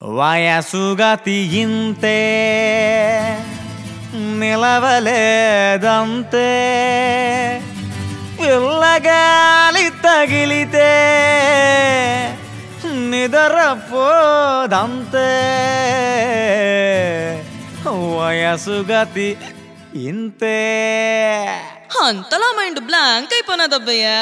వయసుగతి ఇంతే నిలవలేదంతే పిల్లగాలి తగిలితే నిద్రపోదంతే వయసుగతి ఇంతే అంతలా మైండ్ బ్లాంక్ అయిపోయినదబ్బయ్యా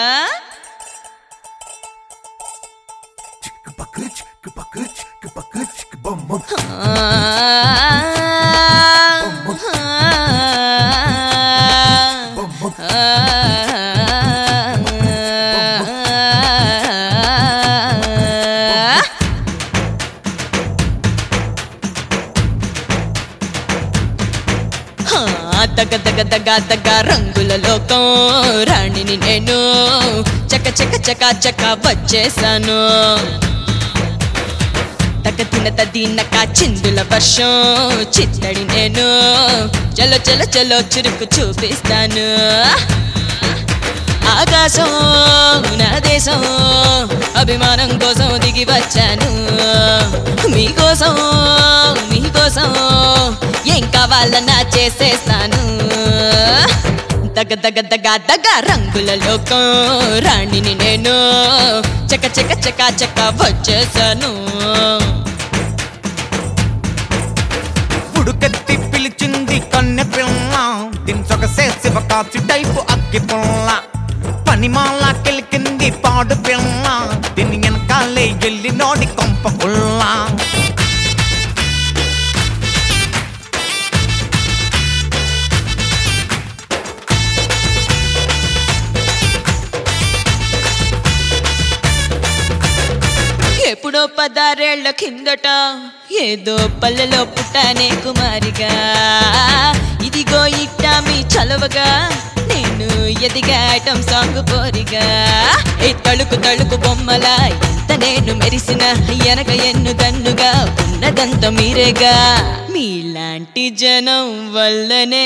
దగ దగ దగ దగ రంగుల లోకం రాణిని నేను చక చక చక చక వచ్చేసాను తక తిన తదీనక చిందుల వర్షం చిత్తడి నేను చలో చలో చలో చురుకు చూపిస్తాను ఆకాశం నా దేశం అభిమానం కోసం దిగి వచ్చాను మీకోసం మీకోసం ఏం కావాలన్నా చేసేస్తాను దగ దగ దగ దగ రంగుల లోకం రాణిని నేను చక చక చక చక వచ్చేసాను ఉడుకెత్తి పిలిచింది కన్నె పిల్ల దించొక శివకాచి టైపు అగ్గి పుల్ల పనిమాల కెలికింది పాడు పిల్ల దీని వెనకాలే ఎల్లి నోడి కొంప పుల్ల ఎప్పుడో పదారేళ్ల కిందట ఏదో పల్లెలో పుట్టానే కుమారిగా ఇదిగో ఇట్టా మీ చలవగా నేను ఎదిగా ఐటమ్ సాంగ్ పోరిగా ఏ తళుకు తళుకు బొమ్మల ఎంత నేను మెరిసిన ఎనక ఎన్ను దన్నుగా ఉన్నదంత మీరేగా మీలాంటి జనం వల్లనే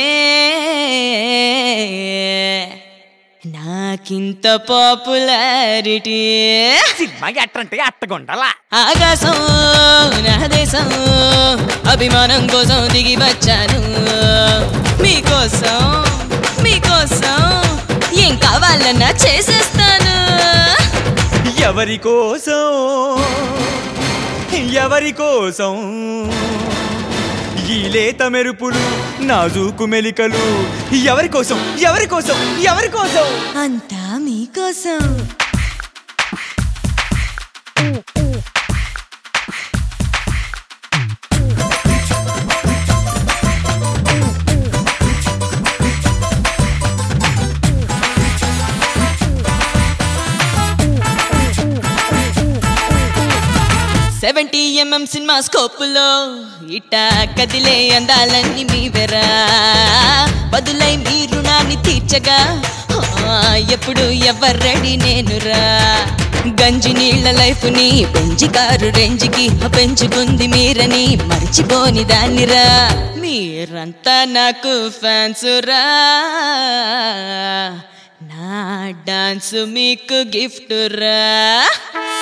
నాకింత పాపులారిటీ సినిమా ఎట్టంటే అట్టగొండలా ఆకాశం నా దేశం అభిమానం కోసం దిగి వచ్చాను మీకోసం మీకోసం ఏం కావాలన్నా చేసేస్తాను ఎవరి కోసం ఎవరి కోసం ఈ లేత మెరుపులు నాజూకు మెలికలు ఎవరి కోసం ఎవరి కోసం ఎవరి కోసం అంతా మీకోసం సెవెంటీ ఎంఎం సినిమా స్కోపులో ఇట కదిలే అందాలన్నీ మీవెరా బదులై మీ రుణాన్ని తీర్చగా ఆ, ఎప్పుడు ఎవర్రెడీ నేనురా గంజి నీళ్ల లైఫ్ ని పెంచి కారు రేంజికి పెంచుకుంది మీరని మర్చిపోని దాన్నిరా మీరంతా నాకు ఫ్యాన్స్ రా నా డాన్స్ మీకు గిఫ్ట్ రా